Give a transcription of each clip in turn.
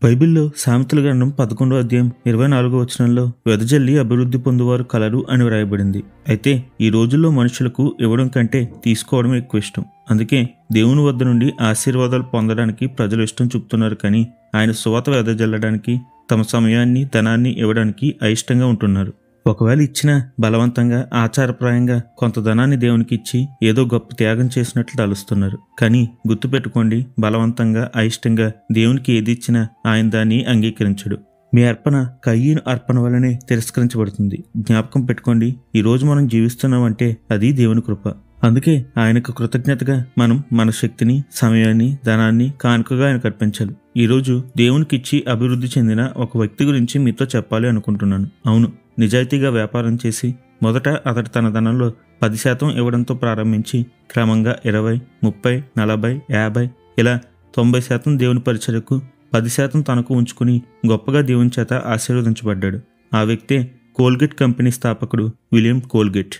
బైబిల్లో సామెతల గ్రంథం పదకొండో అధ్యాయం ఇరవై నాలుగో వచనంలో వెదజల్లి అభివృద్ధి పొందువారు కలరు అని వ్రాయబడింది అయితే ఈ రోజుల్లో మనుషులకు ఇవ్వడం కంటే తీసుకోవడం ఎక్కువ ఇష్టం అందుకే దేవుని వద్ద నుండి ఆశీర్వాదాలు పొందడానికి ప్రజలు ఇష్టం చూపుతున్నారు కానీ ఆయన సువాత వెదజల్లడానికి తమ సమయాన్ని ధనాన్ని ఇవ్వడానికి అయిష్టంగా ఉంటున్నారు ఒకవేళ ఇచ్చినా బలవంతంగా ఆచారప్రాయంగా కొంత ధనాన్ని దేవునికి ఇచ్చి ఏదో గొప్ప త్యాగం చేసినట్లు తలుస్తున్నారు కానీ గుర్తుపెట్టుకోండి బలవంతంగా అయిష్టంగా దేవునికి ఏది ఇచ్చినా ఆయన దాన్ని అంగీకరించడు మీ అర్పణ కయ్యను అర్పణ వల్లనే తిరస్కరించబడుతుంది జ్ఞాపకం పెట్టుకోండి ఈ రోజు మనం జీవిస్తున్నామంటే అది దేవుని కృప అందుకే ఆయనకు కృతజ్ఞతగా మనం మన శక్తిని సమయాన్ని ధనాన్ని కానుకగా ఆయనకు అర్పించాలి ఈరోజు దేవునికి ఇచ్చి అభివృద్ధి చెందిన ఒక వ్యక్తి గురించి మీతో చెప్పాలి అనుకుంటున్నాను అవును నిజాయితీగా వ్యాపారం చేసి మొదట అతడు తన ధనంలో పది శాతం ఇవ్వడంతో ప్రారంభించి క్రమంగా ఇరవై ముప్పై నలభై యాభై ఇలా తొంభై శాతం దేవుని పరిచయకు పది శాతం తనకు ఉంచుకుని గొప్పగా దేవుని చేత ఆశీర్వదించబడ్డాడు ఆ వ్యక్తే కోల్గేట్ కంపెనీ స్థాపకుడు విలియం కోల్గేట్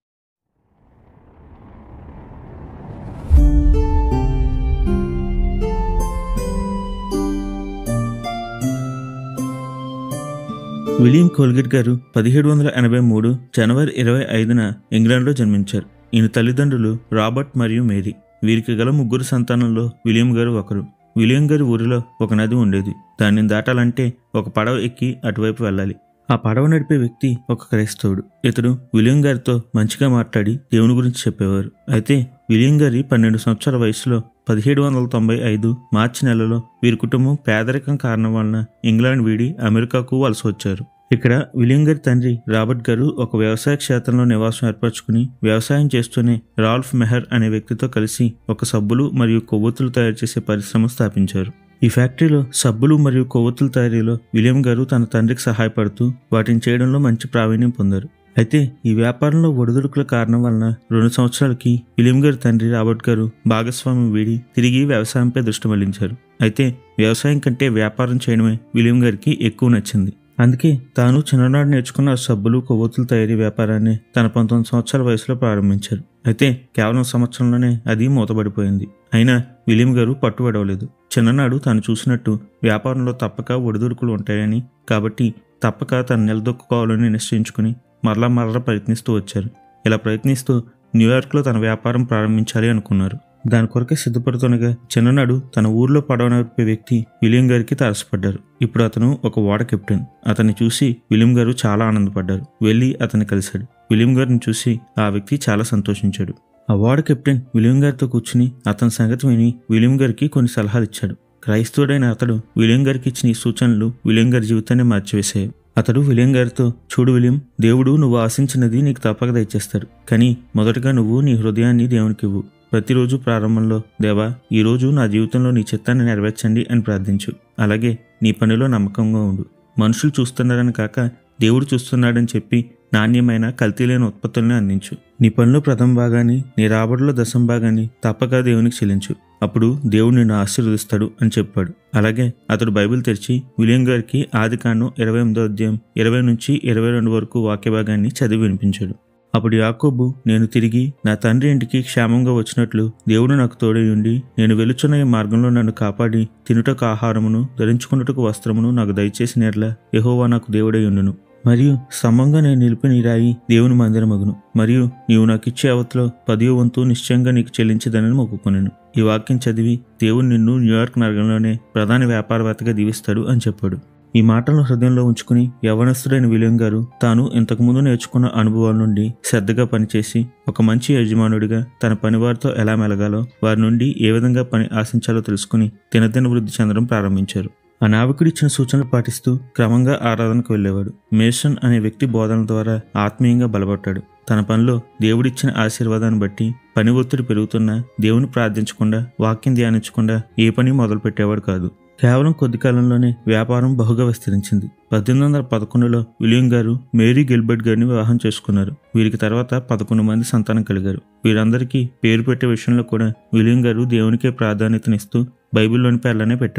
విలియం కోల్గేట్ గారు పదిహేడు వందల ఎనభై మూడు జనవరి ఇరవై ఐదున ఇంగ్లాండ్లో జన్మించారు ఈయన తల్లిదండ్రులు రాబర్ట్ మరియు మేరీ వీరికి గల ముగ్గురు సంతానంలో విలియం గారు ఒకరు విలియం గారి ఊరిలో ఒక నది ఉండేది దాన్ని దాటాలంటే ఒక పడవ ఎక్కి అటువైపు వెళ్ళాలి ఆ పడవ నడిపే వ్యక్తి ఒక క్రైస్తవుడు ఇతడు విలియం గారితో మంచిగా మాట్లాడి దేవుని గురించి చెప్పేవారు అయితే విలియం గారి పన్నెండు సంవత్సరాల వయసులో పదిహేడు వందల తొంభై ఐదు మార్చి నెలలో వీరి కుటుంబం పేదరికం కారణం వలన ఇంగ్లాండ్ వీడి అమెరికాకు వలస వచ్చారు ఇక్కడ విలియం గారి తండ్రి రాబర్ట్ గారు ఒక వ్యవసాయ క్షేత్రంలో నివాసం ఏర్పరచుకుని వ్యవసాయం చేస్తూనే రాల్ఫ్ మెహర్ అనే వ్యక్తితో కలిసి ఒక సబ్బులు మరియు కొవ్వొత్తులు తయారు చేసే పరిశ్రమ స్థాపించారు ఈ ఫ్యాక్టరీలో సబ్బులు మరియు కొవ్వొత్తుల తయారీలో విలియం గారు తన తండ్రికి సహాయపడుతూ వాటిని చేయడంలో మంచి ప్రావీణ్యం పొందారు అయితే ఈ వ్యాపారంలో ఒడిదుడుకుల కారణం వలన రెండు సంవత్సరాలకి విలియం గారి తండ్రి రాబర్ట్ గారు భాగస్వామ్యం వీడి తిరిగి వ్యవసాయంపై దృష్టి మళ్లించారు అయితే వ్యవసాయం కంటే వ్యాపారం చేయడమే విలియం గారికి ఎక్కువ నచ్చింది అందుకే తాను చిన్ననాడు నేర్చుకున్న సబ్బులు కొవ్వొత్తుల తయారీ వ్యాపారాన్ని తన పంతొమ్మిది సంవత్సరాల వయసులో ప్రారంభించారు అయితే కేవలం సంవత్సరంలోనే అది మూతబడిపోయింది అయినా విలియం గారు పట్టుబడవలేదు చిన్ననాడు తాను చూసినట్టు వ్యాపారంలో తప్పక ఒడిదుడుకులు ఉంటాయని కాబట్టి తప్పక తను నిలదొక్కుకోవాలని నిశ్చయించుకుని మరలా మరలా ప్రయత్నిస్తూ వచ్చారు ఇలా ప్రయత్నిస్తూ న్యూయార్క్లో తన వ్యాపారం ప్రారంభించాలి అనుకున్నారు దాని కొరకే సిద్ధపడుతుండగా చిన్ననాడు తన ఊర్లో పడవ నడిపే వ్యక్తి విలియం గారికి తారసపడ్డారు ఇప్పుడు అతను ఒక ఓడ కెప్టెన్ అతన్ని చూసి విలియం గారు చాలా ఆనందపడ్డారు వెళ్ళి అతన్ని కలిశాడు విలియం గారిని చూసి ఆ వ్యక్తి చాలా సంతోషించాడు ఆ ఓడ కెప్టెన్ విలియం గారితో కూర్చుని అతని సంగతి విని విలియం గారికి కొన్ని సలహాలు ఇచ్చాడు క్రైస్తవుడైన అతడు విలియం గారికి ఇచ్చిన ఈ సూచనలు విలియం గారి జీవితాన్ని మార్చివేశాయి అతడు విలియం గారితో చూడు విలియం దేవుడు నువ్వు ఆశించినది నీకు తప్పక దయచేస్తాడు కానీ మొదటగా నువ్వు నీ హృదయాన్ని దేవునికి ఇవ్వు ప్రతిరోజు ప్రారంభంలో దేవా ఈరోజు నా జీవితంలో నీ చిత్తాన్ని నెరవేర్చండి అని ప్రార్థించు అలాగే నీ పనిలో నమ్మకంగా ఉండు మనుషులు చూస్తున్నారని కాక దేవుడు చూస్తున్నాడని చెప్పి నాణ్యమైన కల్తీ లేని ఉత్పత్తుల్ని అందించు నీ పనిలో ప్రథమ భాగాన్ని నీ రాబడిలో దశం భాగాన్ని తప్పక దేవునికి చెల్లించు అప్పుడు దేవుడు నిన్ను ఆశీర్వదిస్తాడు అని చెప్పాడు అలాగే అతడు బైబిల్ తెరిచి విలియం గారికి ఆది కాండం ఇరవై ఎనిమిదో అధ్యాయం ఇరవై నుంచి ఇరవై రెండు వరకు వాక్య భాగాన్ని చదివి వినిపించాడు అప్పుడు యాకోబు నేను తిరిగి నా తండ్రి ఇంటికి క్షేమంగా వచ్చినట్లు దేవుడు నాకు తోడై ఉండి నేను వెలుచున్న ఈ మార్గంలో నన్ను కాపాడి తినుటకు ఆహారమును ధరించుకున్నటకు వస్త్రమును నాకు దయచేసిన ఎట్లా యహోవా నాకు దేవుడై ఉండును మరియు స్తంభంగా నేను నిలిపిన ఈ రాయి దేవుని మందిరమగును మరియు నీవు నాకు ఇచ్చే అవతలో పదియో వంతు నిశ్చయంగా నీకు చెల్లించదనని మొక్కుకొనెను ఈ వాక్యం చదివి దేవుడు నిన్ను న్యూయార్క్ నగరంలోనే ప్రధాన వ్యాపారవేత్తగా దీవిస్తాడు అని చెప్పాడు ఈ మాటలను హృదయంలో ఉంచుకుని యవనస్తుడైన విలియం గారు తాను ఇంతకుముందు నేర్చుకున్న అనుభవాల నుండి శ్రద్ధగా పనిచేసి ఒక మంచి యజమానుడిగా తన పనివారితో ఎలా మెలగాలో వారి నుండి ఏ విధంగా పని ఆశించాలో తెలుసుకుని దినదిన వృద్ధి చెందడం ప్రారంభించారు ఆ నావికుడు ఇచ్చిన సూచనలు పాటిస్తూ క్రమంగా ఆరాధనకు వెళ్ళేవాడు మేషన్ అనే వ్యక్తి బోధన ద్వారా ఆత్మీయంగా బలపడ్డాడు తన పనిలో దేవుడిచ్చిన ఆశీర్వాదాన్ని బట్టి పని ఒత్తిడి పెరుగుతున్నా దేవుని ప్రార్థించకుండా వాక్యం ధ్యానించకుండా ఏ పని మొదలు పెట్టేవాడు కాదు కేవలం కొద్ది కాలంలోనే వ్యాపారం బహుగా విస్తరించింది పద్దెనిమిది వందల పదకొండులో విలియం గారు మేరీ గిల్బర్ట్ గారిని వివాహం చేసుకున్నారు వీరికి తర్వాత పదకొండు మంది సంతానం కలిగారు వీరందరికీ పేరు పెట్టే విషయంలో కూడా విలియం గారు దేవునికే ప్రాధాన్యతనిస్తూ బైబిల్లోని పేర్లనే పెట్టారు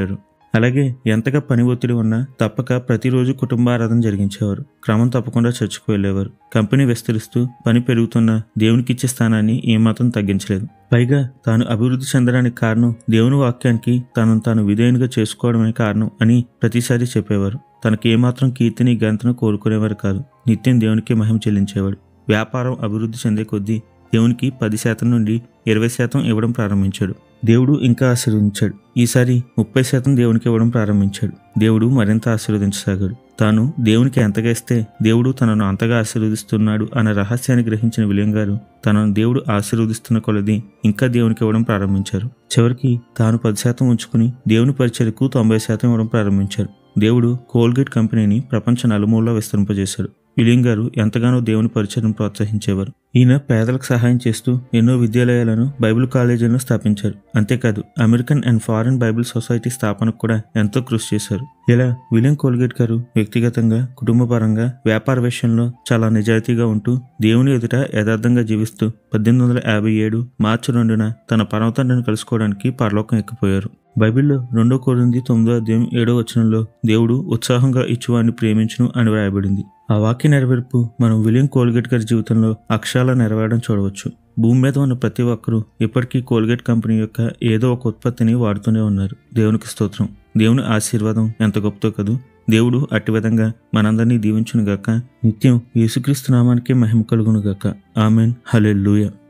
అలాగే ఎంతగా పని ఒత్తిడి ఉన్నా తప్పక ప్రతిరోజు కుటుంబారాధన జరిగించేవారు క్రమం తప్పకుండా చర్చకు వెళ్ళేవారు కంపెనీ విస్తరిస్తూ పని పెరుగుతున్న దేవునికిచ్చే స్థానాన్ని ఏమాత్రం తగ్గించలేదు పైగా తాను అభివృద్ధి చెందడానికి కారణం దేవుని వాక్యానికి తనను తాను విధేయునిగా చేసుకోవడమే కారణం అని ప్రతిసారి చెప్పేవారు తనకి ఏమాత్రం కీర్తిని గంతను కోరుకునేవారు కాదు నిత్యం దేవునికి మహిమ చెల్లించేవాడు వ్యాపారం అభివృద్ధి చెందే కొద్దీ దేవునికి పది శాతం నుండి ఇరవై శాతం ఇవ్వడం ప్రారంభించాడు దేవుడు ఇంకా ఆశీర్వదించాడు ఈసారి ముప్పై శాతం దేవునికి ఇవ్వడం ప్రారంభించాడు దేవుడు మరింత ఆశీర్వదించసాగాడు తాను దేవునికి ఎంతగా ఇస్తే దేవుడు తనను అంతగా ఆశీర్వదిస్తున్నాడు అన్న రహస్యాన్ని గ్రహించిన విలియం గారు తనను దేవుడు ఆశీర్వదిస్తున్న కొలది ఇంకా దేవునికి ఇవ్వడం ప్రారంభించారు చివరికి తాను పది శాతం ఉంచుకుని దేవుని పరిచయకు తొంభై శాతం ఇవ్వడం ప్రారంభించారు దేవుడు కోల్గేట్ కంపెనీని ప్రపంచ నలుమూలలో విస్తరింపజేశాడు విలియం గారు ఎంతగానో దేవుని పరిచయం ప్రోత్సహించేవారు ఈయన పేదలకు సహాయం చేస్తూ ఎన్నో విద్యాలయాలను బైబిల్ కాలేజీలను స్థాపించారు అంతేకాదు American and foreign Bible society స్థాపనకు కూడా ఎంతో కృషి చేశారు ఇలా విలియం కోల్గేట్ గారు వ్యక్తిగతంగా కుటుంబపరంగా వ్యాపార విషయంలో చాలా నిజాయితీగా ఉంటూ దేవుని ఎదుట యథార్థంగా జీవిస్తూ పద్దెనిమిది వందల యాభై ఏడు మార్చి రెండున తన పరమతండ్రిని కలుసుకోవడానికి పరలోకం ఎక్కిపోయారు బైబిల్లో రెండో కోరింది తొమ్మిదో అధ్యాయం ఏడో వచనంలో దేవుడు ఉత్సాహంగా ఇచ్చువాడిని ప్రేమించును అని వ్రాయబడింది ఆ వాక్య నెరవేర్పు మనం విలియం కోల్గేట్ గారి జీవితంలో అక్షరాల నెరవేరడం చూడవచ్చు భూమి మీద ఉన్న ప్రతి ఒక్కరూ ఇప్పటికీ కోల్గేట్ కంపెనీ యొక్క ఏదో ఒక ఉత్పత్తిని వాడుతూనే ఉన్నారు దేవునికి స్తోత్రం దేవుని ఆశీర్వాదం ఎంత గొప్పతో కదూ దేవుడు అట్టి విధంగా మనందరినీ దీవించును గాక నిత్యం యేసుక్రీస్తు నామానికే మహిమ కలుగును గాక ఆమెన్ హలెల్లుయా